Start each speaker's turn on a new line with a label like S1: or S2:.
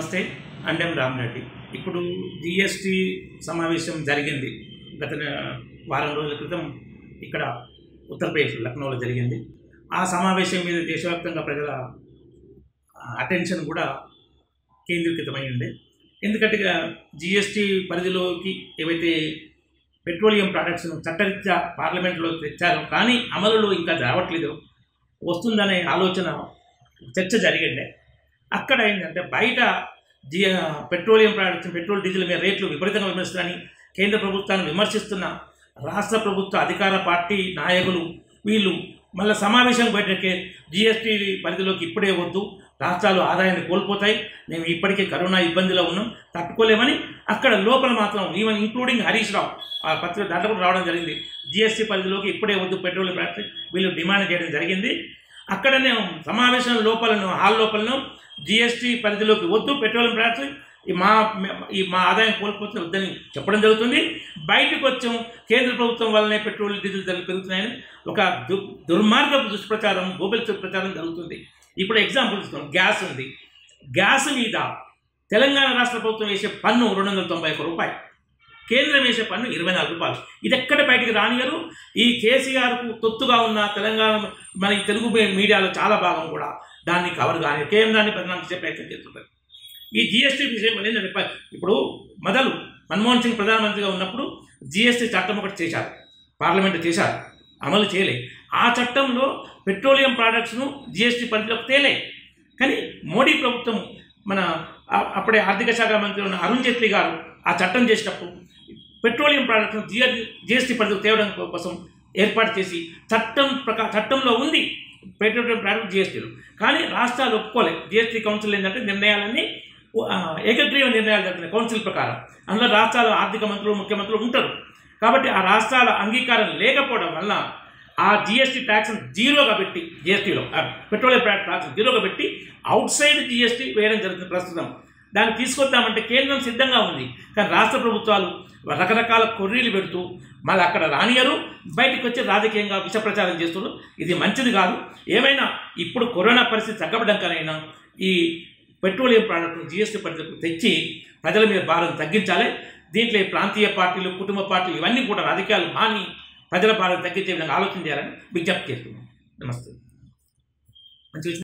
S1: నమస్తే అండెం రామరెడ్డి ఇప్పుడు జిఎస్టి సమావేశం జరిగింది గత నె- వారం రోజుల క్రితం ఇక్కడ ఉత్తరప్రదేశ్ లక్నోలో జరిగింది ఆ సమావేశం మీద దేశవ్యాప్తంగా ప్రజల అటెన్షన్ కూడా కేంద్రీకృతమై ఉండే ఎందుకంటే జిఎస్టి పరిధిలోకి ఏవైతే పెట్రోలియం ప్రోడక్ట్స్ను చట్టరీత్యా పార్లమెంట్లో తెచ్చారో కానీ అమలులో ఇంకా రావట్లేదు వస్తుందనే ఆలోచన చర్చ జరిగిండే అక్కడ ఏంటంటే బయట జి పెట్రోలియం ప్రోడక్ట్స్ పెట్రోల్ డీజిల్ మీద రేట్లు విపరీతంగా విమర్శిస్తారని కేంద్ర ప్రభుత్వాన్ని విమర్శిస్తున్న రాష్ట్ర ప్రభుత్వ అధికార పార్టీ నాయకులు వీళ్ళు మళ్ళీ సమావేశం బయటకే జిఎస్టీ పరిధిలోకి ఇప్పుడే వద్దు రాష్ట్రాలు ఆదాయాన్ని కోల్పోతాయి మేము ఇప్పటికే కరోనా ఇబ్బందిలో ఉన్నాం తట్టుకోలేమని అక్కడ లోపల మాత్రం ఈవెన్ ఇంక్లూడింగ్ హరీష్ రావు ఆ పత్రిక దాంట్లో కూడా రావడం జరిగింది జిఎస్టీ పరిధిలోకి ఇప్పుడే వద్దు పెట్రోల్ ఫ్యాక్టరీ వీళ్ళు డిమాండ్ చేయడం జరిగింది అక్కడనే సమావేశం లోపలను హాల్ లోపలను జిఎస్టీ పరిధిలోకి వద్దు పెట్రోలియం ఫ్యాక్టరీ ఈ మా ఈ మా ఆదాయం కోల్పోతున్న వద్దని చెప్పడం జరుగుతుంది బయటకు వచ్చాం కేంద్ర ప్రభుత్వం వల్లనే పెట్రోల్ డీజిల్ ధరలు పెరుగుతున్నాయని ఒక దు దుర్మార్గపు దుష్ప్రచారం గోబెల్ ప్రచారం జరుగుతుంది ఇప్పుడు ఎగ్జాంపుల్ ఇస్తాం గ్యాస్ ఉంది గ్యాస్ మీద తెలంగాణ రాష్ట్ర ప్రభుత్వం వేసే పన్ను రెండు వందల తొంభై ఒక్క రూపాయలు కేంద్రం వేసే పన్ను ఇరవై నాలుగు రూపాయలు ఇది ఎక్కడ బయటికి రానియరు ఈ కేసీఆర్కు తొత్తుగా ఉన్న తెలంగాణ మన ఈ తెలుగు మీ- మీడియాలో చాలా భాగం కూడా దాన్ని కవర్ కానీ కేంద్రాన్ని బదనాం చేసే ప్రయత్నం చేస్తుంటారు ఈ జిఎస్టీ విషయం ఏంటంటే ప- ఇప్పుడు మొదలు మన్మోహన్ సింగ్ ప్రధానమంత్రిగా ఉన్నప్పుడు జిఎస్టీ చట్టం ఒకటి చేశారు పార్లమెంట్ చేశారు అమలు చేయలే ఆ చట్టంలో పెట్రోలియం ప్రోడక్ట్స్ను జిఎస్టీ పరిధిలోకి తేలే కానీ మోడీ ప్రభుత్వం మన ఆ- అప్పుడే ఆర్థిక శాఖ మంత్రి ఉన్న అరుణ్ జైట్లీ గారు ఆ చట్టం చేసేటప్పుడు పెట్రోలియం ప్రోడక్ట్ను జిఎ జిఎస్టీ పరిధికి తేవడం కోసం ఏర్పాటు చేసి చట్టం ప్రకా చట్టంలో ఉంది పెట్రోలియం ప్రోడక్ట్ జిఎస్టీలు కానీ రాష్ట్రాలు ఒప్పుకోలే జిఎస్టీ కౌన్సిల్ ఏంటంటే నిర్ణయాలన్నీ ఆ, ఏకగ్రీవ నిర్ణయాలు జరుగుతున్నాయి కౌన్సిల్ ప్రకారం అందులో రాష్ట్రాల ఆర్థిక మంత్రులు ముఖ్యమంత్రులు ఉంటారు కాబట్టి ఆ రాష్ట్రాల అంగీకారం లేకపోవడం వల్ల ఆ జిఎస్టీ ట్యాక్స్ జీరోగా పెట్టి జిఎస్టీలో పెట్రోలియం ప్రోడక్ట్ ట్యాక్స్ జీరోగా పెట్టి అవుట్ సైడ్ జిఎస్టీ వేయడం జరుగుతుంది ప్రస్తుతం దాన్ని తీసుకొద్దామంటే కేంద్రం సిద్ధంగా ఉంది కానీ రాష్ట్ర ప్రభుత్వాలు రకరకాల కొర్రీలు పెడుతూ మళ్ళీ అక్కడ రానియరు బయటికి వచ్చి రాజకీయంగా విష ప్రచారం చేస్తున్నారు ఇది మంచిది కాదు ఏమైనా ఇప్పుడు కరోనా పరిస్థితి తగ్గబడ్డాకనైనా ఈ పెట్రోలియం ప్రోడక్ట్ జిఎస్టీ పరిధికి తెచ్చి ప్రజల మీద భారం తగ్గించాలి దీంట్లో ఈ ప్రాంతీయ పార్టీలు కుటుంబ పార్టీలు ఇవన్నీ కూడా రాజకీయాలు మాని ప్రజల భారం తగ్గించే విధంగా ఆలోచన చేయాలని విజ్ఞప్తి చేస్తున్నాం నమస్తే మంచి